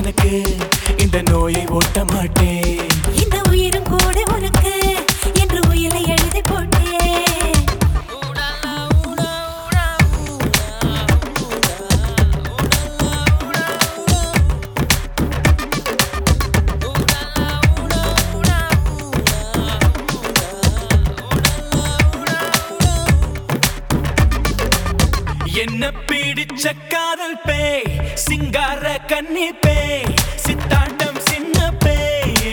எனக்கு இந்த நோயை ஓட்ட மாட்டேன் இந்த உயிரும் கூட உனக்கு என்று உயிரை எழுதி போட்டேன் என்ன பிடிச்ச காதல் பேய் சிங்கார கன்னி பேய் சித்தாண்டம் சின்ன பேய்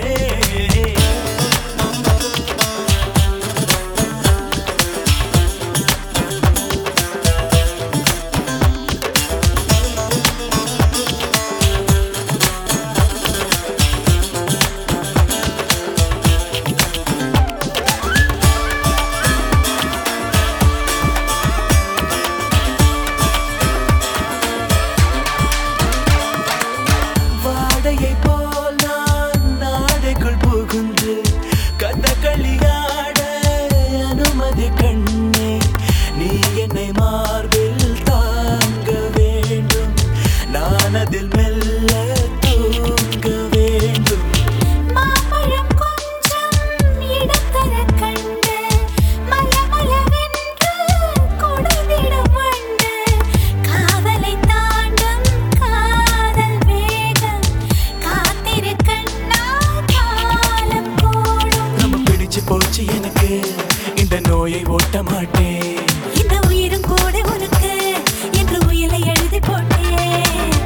வாடையை போல் நான் நாடைக்குள் புகுந்து கதகளியாட அனுமதி கண்ணே நீ என்னை மார்பில் தாங்க வேண்டும் நான் அதில் மெல்ல தூங்க வேண்டும் மாம்பழம் கொஞ்சம் இடத்தர கண்டு மலமளவென்று கொடுத்திடும் வண்டு காதலை தாண்டும் காதல் வேகம் காத்திரு கண்ணா காலம் கூடும் நம்ம பிடிச்சு போச்சு எனக்கு இந்த நோயை ஓட்ட மாட்டேன் இந்த உயிரும் கூட உனக்கு என்று உயிரை எழுதி போட்டேன்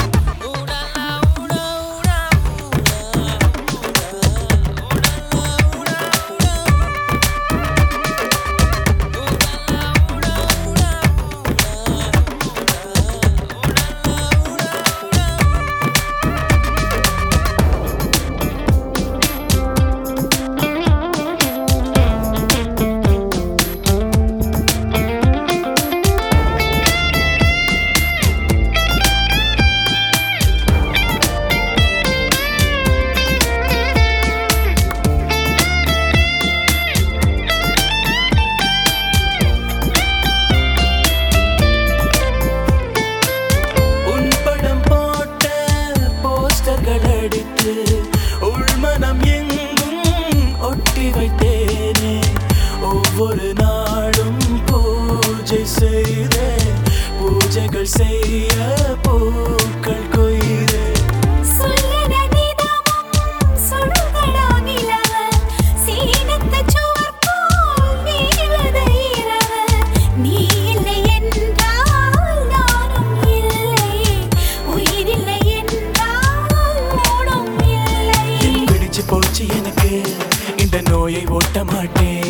உன் படம் போட்ட போஸ்டர்கள் அடித்து உள்மனம் எங்கும் ஒட்டி வைத்தேனே ஒவ்வொரு நாளும் பூஜை செய்த பூஜைகள் செய்ய பூக்கள் கொய்தே சொல்லிட நிதமும் சுடுகடா நிலவு சீனத்த சுவர் போல் வீழுது இரவு நீ இல்லை என்றால் நானும் இல்லை உயிரில்லை என்றால் ஓடும் இல்லை பிடிச்சு போச்சு எனக்கு இந்த நோயை ஓட்ட மாட்டேன்